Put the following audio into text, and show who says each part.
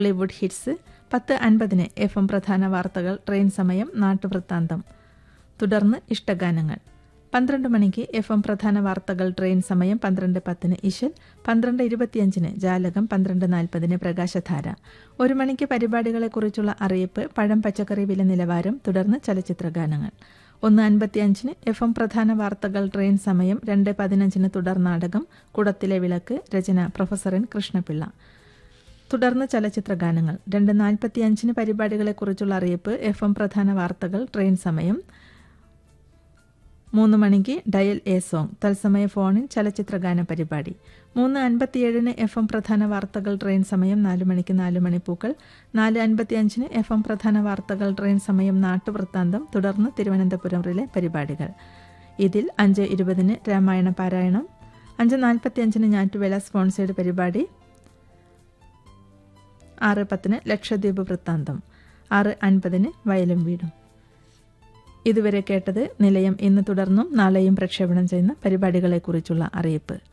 Speaker 1: Bollywood hits പത്ത് അൻപതിന് F M പ്രധാന വാർത്തകൾ ട്രെയിൻ സമയം നാട്ടുവൃത്താന്തം തുടർന്ന് ഇഷ്ടഗാനങ്ങൾ പന്ത്രണ്ട് മണിക്ക് എഫ് എം പ്രധാന വാർത്തകൾ ട്രെയിൻ സമയം പന്ത്രണ്ട് പത്തിന് ഇശൽ പന്ത്രണ്ട് ഇരുപത്തിയഞ്ചിന് ജാലകം പന്ത്രണ്ട് നാൽപ്പതിന് പ്രകാശധാര ഒരു മണിക്ക് പരിപാടികളെക്കുറിച്ചുള്ള അറിയിപ്പ് പഴം പച്ചക്കറി വില നിലവാരം തുടർന്ന് ചലച്ചിത്ര ഗാനങ്ങൾ ഒന്ന് അൻപത്തിയഞ്ചിന് എഫ് എം പ്രധാന വാർത്തകൾ ട്രെയിൻ സമയം രണ്ട് പതിനഞ്ചിന് തുടർ നാടകം കുടത്തിലെ വിളക്ക് രചന പ്രൊഫസർ എൻ കൃഷ്ണപിള്ള തുടർന്ന് ചലച്ചിത്ര ഗാനങ്ങൾ രണ്ട് നാൽപ്പത്തിയഞ്ചിന് പരിപാടികളെക്കുറിച്ചുള്ള അറിയിപ്പ് എഫ് എം പ്രധാന വാർത്തകൾ ട്രെയിൻ സമയം മൂന്ന് മണിക്ക് ഡയൽ എ സോങ് തത്സമയ ഫോണിൻ ചലച്ചിത്ര ഗാന പരിപാടി മൂന്ന് അൻപത്തിയേഴിന് എഫ് എം പ്രധാന വാർത്തകൾ ട്രെയിൻ സമയം നാല് മണിക്ക് നാല് മണിപ്പൂക്കൾ നാല് അൻപത്തിയഞ്ചിന് എഫ് എം പ്രധാന വാർത്തകൾ ട്രെയിൻ സമയം നാട്ടുവൃത്താന്തം തുടർന്ന് തിരുവനന്തപുരം റിലെ പരിപാടികൾ ഇതിൽ അഞ്ച് ഇരുപതിന് രാമായണ പാരായണം അഞ്ച് നാൽപ്പത്തിയഞ്ചിന് ഞാറ്റുവേല സ്പോൺസേഡ് പരിപാടി ആറ് പത്തിന് ലക്ഷദ്വീപ് വൃത്താന്തം ആറ് അൻപതിന് വയലും വീടും ഇതുവരെ കേട്ടത് നിലയം ഇന്ന് തുടർന്നും നാളെയും പ്രക്ഷേപണം ചെയ്യുന്ന പരിപാടികളെക്കുറിച്ചുള്ള അറിയിപ്പ്